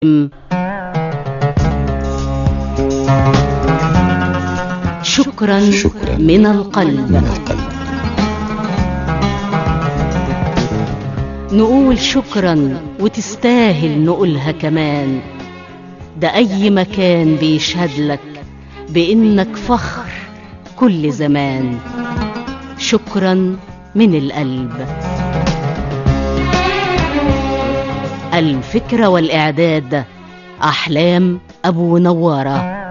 شكرا, شكراً من القلب من القلب نقول شكرا وتستاهل نقولها كمان ده أي مكان بيشهد لك بإنك فخر كل زمان شكرا من القلب الفكرة والإعداد أحلام أبو نوارة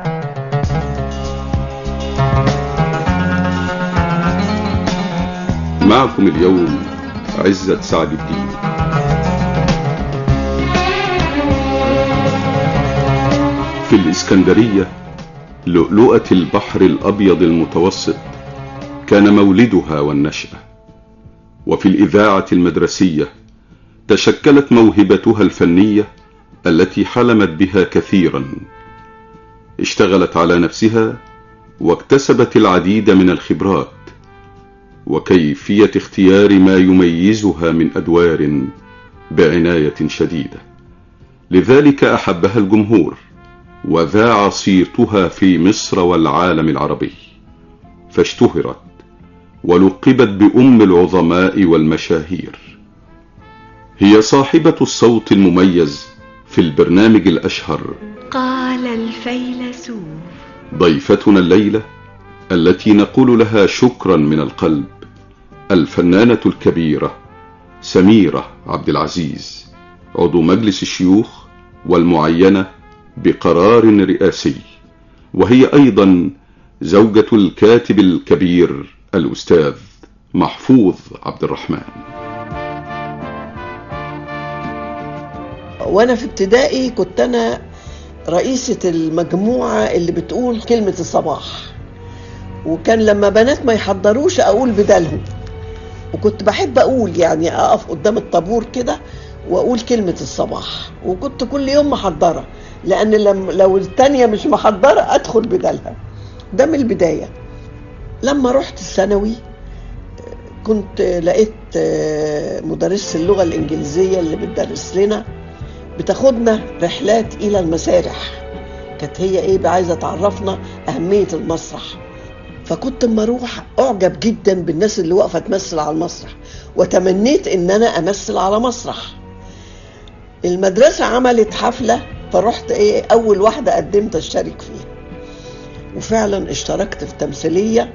معكم اليوم عزت سعد الدين في الإسكندرية لؤلؤة البحر الأبيض المتوسط كان مولدها والنشأة وفي الإذاعة المدرسية تشكلت موهبتها الفنية التي حلمت بها كثيرا اشتغلت على نفسها واكتسبت العديد من الخبرات وكيفية اختيار ما يميزها من أدوار بعناية شديدة لذلك أحبها الجمهور وذاع صيتها في مصر والعالم العربي فاشتهرت ولقبت بأم العظماء والمشاهير هي صاحبة الصوت المميز في البرنامج الأشهر قال الفيلسوف ضيفتنا الليلة التي نقول لها شكرا من القلب الفنانة الكبيرة سميرة عبد العزيز عضو مجلس الشيوخ والمعينة بقرار رئاسي وهي أيضا زوجة الكاتب الكبير الأستاذ محفوظ عبد الرحمن وانا في ابتدائي كنت انا رئيسة المجموعة اللي بتقول كلمة الصباح وكان لما بنات ما يحضروش اقول بدالهم وكنت بحب اقول يعني اقف قدام الطابور كده واقول كلمة الصباح وكنت كل يوم محضرة لان لم لو التانية مش محضرة ادخل بدالها ده من البداية لما رحت الثانوي كنت لقيت مدرسة اللغة الإنجليزية اللي بتدرس لنا بتاخدنا رحلات إلى المسارح كانت هي إيه عايزة تعرفنا أهمية المسرح فكنت اما اروح اعجب جدا بالناس اللي واقفه تمثل على المسرح وتمنيت ان انا امثل على مسرح المدرسه عملت حفله فرحت ايه اول واحده قدمت اشترك فيها وفعلا اشتركت في تمثيليه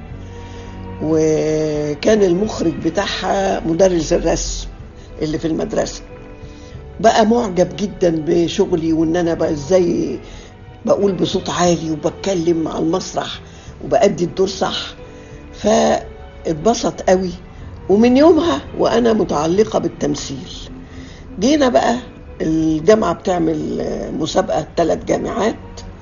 وكان المخرج بتاعها مدرس الرسم اللي في المدرسه بقى معجب جدا بشغلي وان انا بقى ازاي بقول بصوت عالي وبتكلم على المسرح وبأدي الدور صح فاتبسط قوي ومن يومها وانا متعلقه بالتمثيل جينا بقى الجامعه بتعمل مسابقه ثلاث جامعات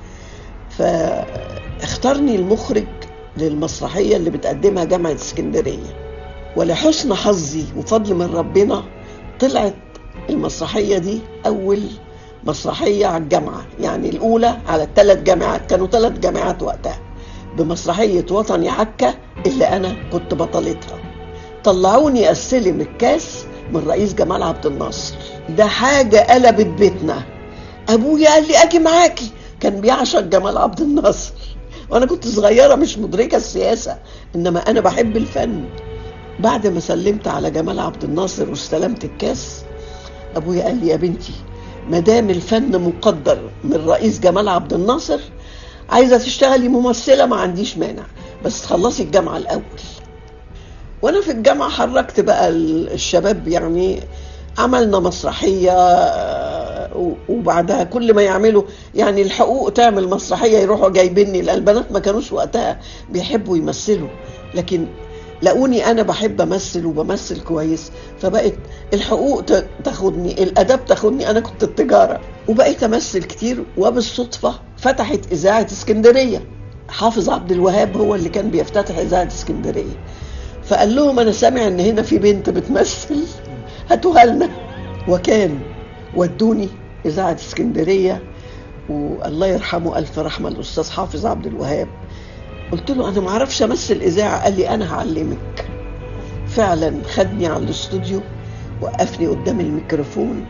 فاختارني المخرج للمسرحيه اللي بتقدمها جامعه اسكندريه ولحسن حظي وفضل من ربنا طلعت المسرحيه دي اول مسرحيه على الجامعه يعني الاولى على الثلاث جامعات كانوا ثلاث جامعات وقتها بمسرحية وطني عكا اللي أنا كنت بطلتها طلعوني أستلم الكاس من رئيس جمال عبد الناصر ده حاجة قلبت بيتنا أبويا قال لي أجي معاكي كان بيعشق جمال عبد الناصر وأنا كنت صغيرة مش مدركة السياسة إنما أنا بحب الفن بعد ما سلمت على جمال عبد الناصر واستلمت الكاس أبويا قال لي يا بنتي مدام الفن مقدر من رئيس جمال عبد الناصر عايزة تشتغلي ممثلة ما عنديش مانع بس تخلصي الجامعة الأول وأنا في الجامعة حركت بقى الشباب يعني عملنا مسرحية وبعدها كل ما يعملوا يعني الحقوق تعمل مسرحية يروحوا جايبيني البنات ما كانوش وقتها بيحبوا يمثلوا لكن لقوني أنا بحب أمثل وبمثل كويس فبقت الحقوق تاخدني الأداب تاخدني أنا كنت التجارة وبقيت أمثل كتير وبالصدفة فتحت إذاعة اسكندرية حافظ عبد الوهاب هو اللي كان بيفتتح إذاعة اسكندرية فقال لهم أنا سامع إن هنا في بنت بتمثل هاتوها لنا وكان ودوني إذاعة اسكندرية والله يرحمه ألف رحمة الأستاذ حافظ عبد الوهاب قلت له أنا معرفش أمثل إذاعة قال لي أنا هعلمك فعلا خدني على الاستوديو وقفني قدام الميكروفون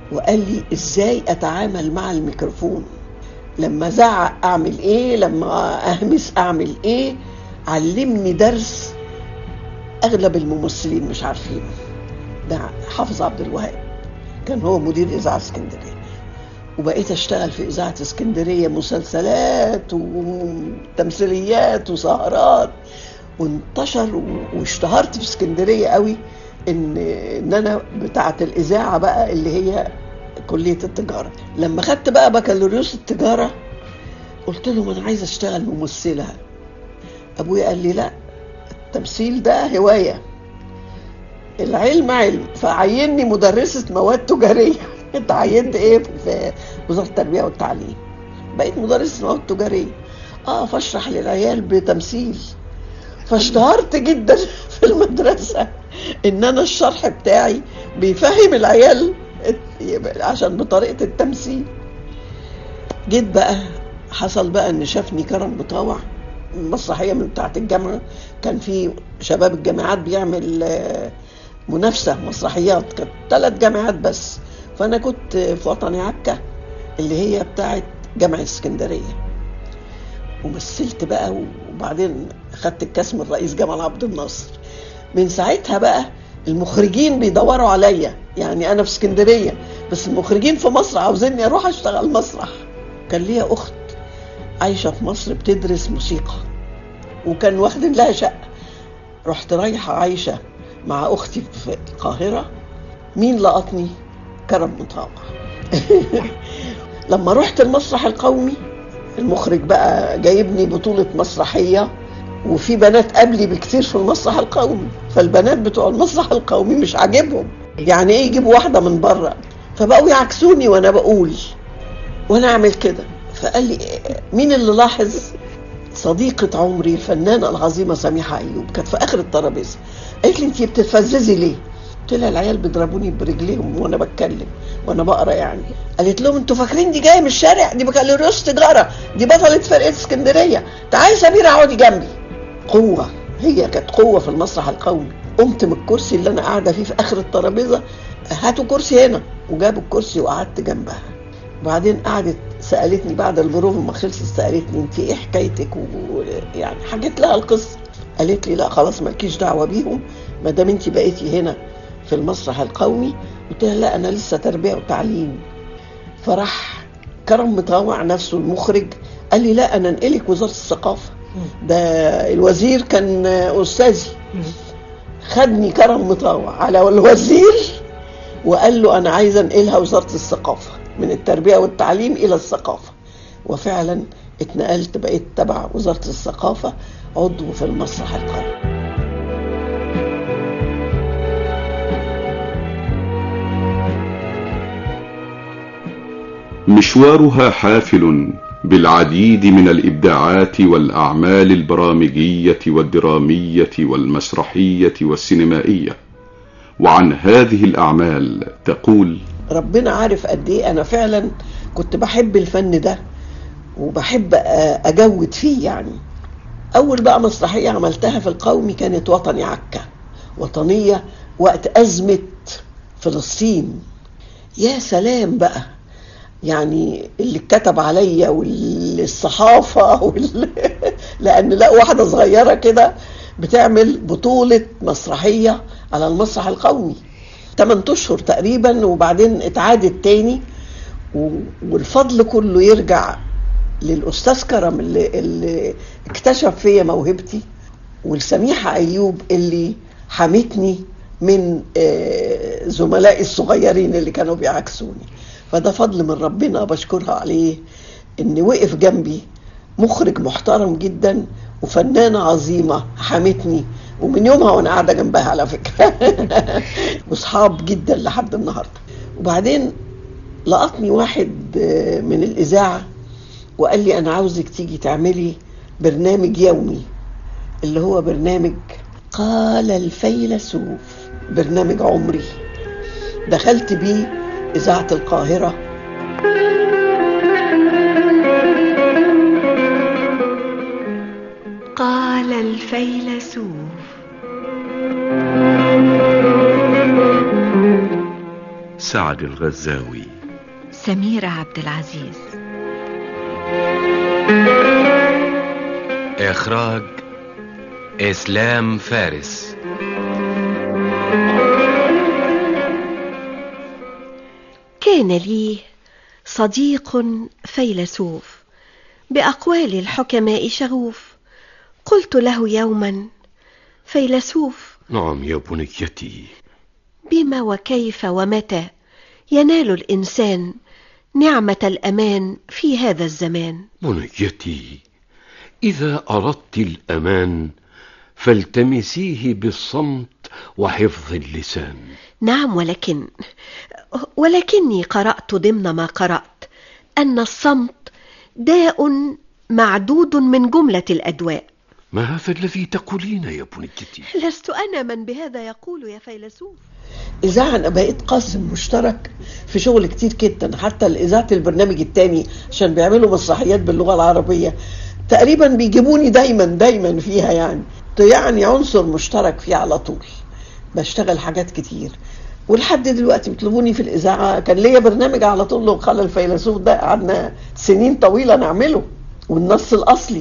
وقال لي ازاي اتعامل مع الميكروفون لما زعق اعمل ايه لما اهمس اعمل ايه علمني درس اغلب الممثلين مش عارفينه ده حافظ عبد الوهاب كان هو مدير اذاعه اسكندريه وبقيت اشتغل في اذاعه اسكندريه مسلسلات وتمثيليات وسهرات وانتشر واشتهرت في اسكندريه قوي ان ان انا بتاعه الاذاعه بقى اللي هي كليه التجاره لما خدت بقى بكالوريوس التجاره قلت لهم انا عايزه اشتغل ممثله ابويا قال لي لا التمثيل ده هوايه العلم علم فعيني مدرسه مواد تجاريه انت عينت ايه في وزاره التربيه والتعليم بقيت مدرسه مواد تجاريه اه فاشرح للعيال بتمثيل فاشتهرت جدا في المدرسه ان انا الشرح بتاعي بيفهم العيال عشان بطريقه التمثيل جيت بقى حصل بقى ان شافني كرم مطاوع مسرحيه من بتاعت الجامعه كان في شباب الجامعات بيعمل منافسه مسرحيات كانت ثلاث جامعات بس فانا كنت في وطني عكا اللي هي بتاعت جامعه اسكندريه ومثلت بقى وبعدين خدت الكاس من رئيس جمال عبد الناصر من ساعتها بقى المخرجين بيدوروا عليا يعني انا في اسكندريه بس المخرجين في مصر عاوزيني اروح اشتغل مسرح كان ليا اخت عايشه في مصر بتدرس موسيقى وكان واخدين لها شقه رحت رايحه عايشه مع اختي في القاهره مين لقطني كرم مطاوع لما رحت المسرح القومي المخرج بقى جايبني بطولة مسرحية وفي بنات قبلي بكتير في المسرح القومي فالبنات بتوع المسرح القومي مش عاجبهم يعني ايه يجيبوا واحدة من بره فبقوا يعكسوني وانا بقول وانا اعمل كده فقال لي مين اللي لاحظ صديقة عمري الفنانة العظيمة سميحة أيوب كانت في آخر الترابيزة قالت لي أنت بتتفززي ليه؟ قلت لها العيال بيضربوني برجليهم وانا بتكلم وانا بقرا يعني قالت لهم انتوا فاكرين دي جايه من الشارع دي بكالوريوس تجاره دي بطله فرقه اسكندريه تعالي سميره اقعدي جنبي قوه هي كانت قوه في المسرح القومي قمت من الكرسي اللي انا قاعده فيه في اخر الترابيزه هاتوا كرسي هنا وجابوا الكرسي وقعدت جنبها وبعدين قعدت سالتني بعد البروف ما خلصت سالتني انت ايه حكايتك ويعني حكيت لها القصه قالت لي لا خلاص مالكيش دعوه بيهم ما دام انت بقيتي هنا في المسرح القومي قلت لها لا انا لسه تربيه وتعليم فراح كرم مطاوع نفسه المخرج قال لي لا انا انقلك وزاره الثقافه ده الوزير كان استاذي خدني كرم مطاوع على الوزير وقال له انا عايزه انقلها وزاره الثقافه من التربيه والتعليم الى الثقافه وفعلا اتنقلت بقيت تبع وزاره الثقافه عضو في المسرح القومي مشوارها حافل بالعديد من الابداعات والاعمال البرامجيه والدراميه والمسرحيه والسينمائيه وعن هذه الاعمال تقول ربنا عارف قد ايه انا فعلا كنت بحب الفن ده وبحب اجود فيه يعني اول بقى مسرحيه عملتها في القومي كانت وطني عكا وطنيه وقت ازمه فلسطين يا سلام بقى يعني اللي اتكتب عليا والصحافة وال... لأن لقوا واحدة صغيرة كده بتعمل بطولة مسرحية على المسرح القومي 8 أشهر تقريبا وبعدين اتعادت تاني و... والفضل كله يرجع للأستاذ كرم اللي, اللي اكتشف فيا موهبتي والسميحة أيوب اللي حمتني من زملائي الصغيرين اللي كانوا بيعكسوني فده فضل من ربنا بشكرها عليه ان وقف جنبي مخرج محترم جدا وفنانة عظيمة حمتني ومن يومها وانا قاعدة جنبها على فكرة واصحاب جدا لحد النهاردة وبعدين لقطني واحد من الإذاعة وقال لي أنا عاوزك تيجي تعملي برنامج يومي اللي هو برنامج قال الفيلسوف برنامج عمري دخلت بيه إذاعة القاهرة قال الفيلسوف سعد الغزاوي سميرة عبد العزيز إخراج إسلام فارس كان لي صديق فيلسوف بأقوال الحكماء شغوف قلت له يوما فيلسوف نعم يا بنيتي بما وكيف ومتى ينال الإنسان نعمة الأمان في هذا الزمان بنيتي إذا أردت الأمان فالتمسيه بالصمت وحفظ اللسان نعم ولكن ولكني قرأت ضمن ما قرأت أن الصمت داء معدود من جملة الأدواء ما هذا الذي تقولين يا بنيتي لست أنا من بهذا يقول يا فيلسوف إذاعة أنا بقيت قاسم مشترك في شغل كتير جدا حتى إذاعة البرنامج التاني عشان بيعملوا مسرحيات باللغة العربية تقريبا بيجيبوني دايما دايما فيها يعني يعني عنصر مشترك فيه على طول بشتغل حاجات كتير ولحد دلوقتي بيطلبوني في الإذاعة كان ليا برنامج على طول لو خلى الفيلسوف ده قعدنا سنين طويلة نعمله والنص الأصلي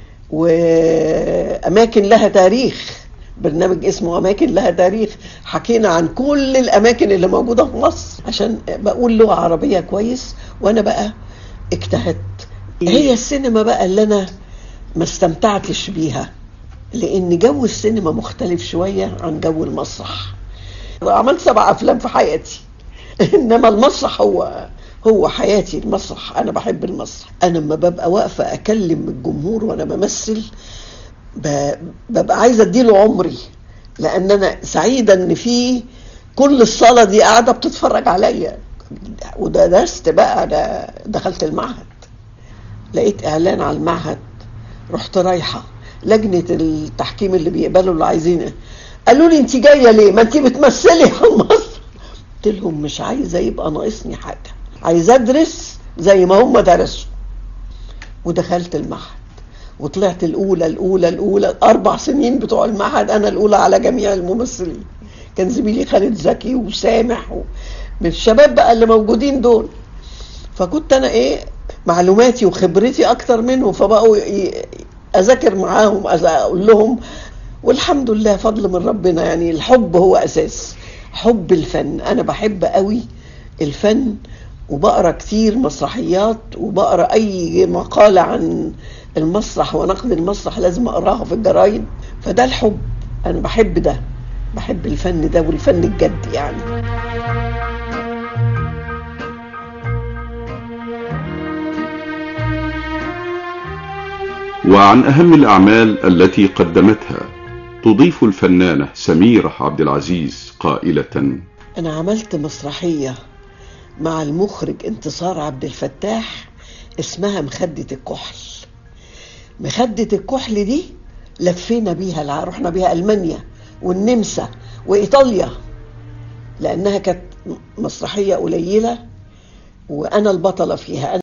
وأماكن لها تاريخ برنامج اسمه أماكن لها تاريخ حكينا عن كل الأماكن اللي موجودة في مصر عشان بقول لغة عربية كويس وأنا بقى اجتهدت هي السينما بقى اللي أنا ما استمتعتش بيها لأن جو السينما مختلف شوية عن جو المسرح عملت سبع أفلام في حياتي إنما المسرح هو هو حياتي المسرح أنا بحب المسرح أنا لما ببقى واقفة أكلم الجمهور وأنا بمثل ببقى عايزة أديله عمري لأن أنا سعيدة إن في كل الصالة دي قاعدة بتتفرج عليا ودرست بقى أنا دخلت المعهد لقيت إعلان على المعهد رحت رايحة لجنة التحكيم اللي بيقبلوا اللي عايزينه قالوا لي انت جايه ليه ما انت بتمثلي على مصر قلت لهم مش عايزه يبقى ناقصني حاجه عايزه ادرس زي ما هم درسوا ودخلت المعهد وطلعت الاولى الاولى الاولى اربع سنين بتوع المعهد انا الاولى على جميع الممثلين كان زميلي خالد زكي وسامح و... من الشباب بقى اللي موجودين دول فكنت انا ايه معلوماتي وخبرتي اكتر منهم فبقوا ي... اذاكر معاهم اقول لهم والحمد لله فضل من ربنا يعني الحب هو اساس حب الفن انا بحب قوي الفن وبقرا كتير مسرحيات وبقرا اي مقاله عن المسرح ونقد المسرح لازم اقراها في الجرايد فده الحب انا بحب ده بحب الفن ده والفن الجد يعني وعن أهم الأعمال التي قدمتها تضيف الفنانة سميرة عبد العزيز قائلة أنا عملت مسرحية مع المخرج انتصار عبد الفتاح اسمها مخدة الكحل مخدة الكحل دي لفينا بيها الع... رحنا بيها ألمانيا والنمسا وإيطاليا لأنها كانت مسرحية قليلة وأنا البطلة فيها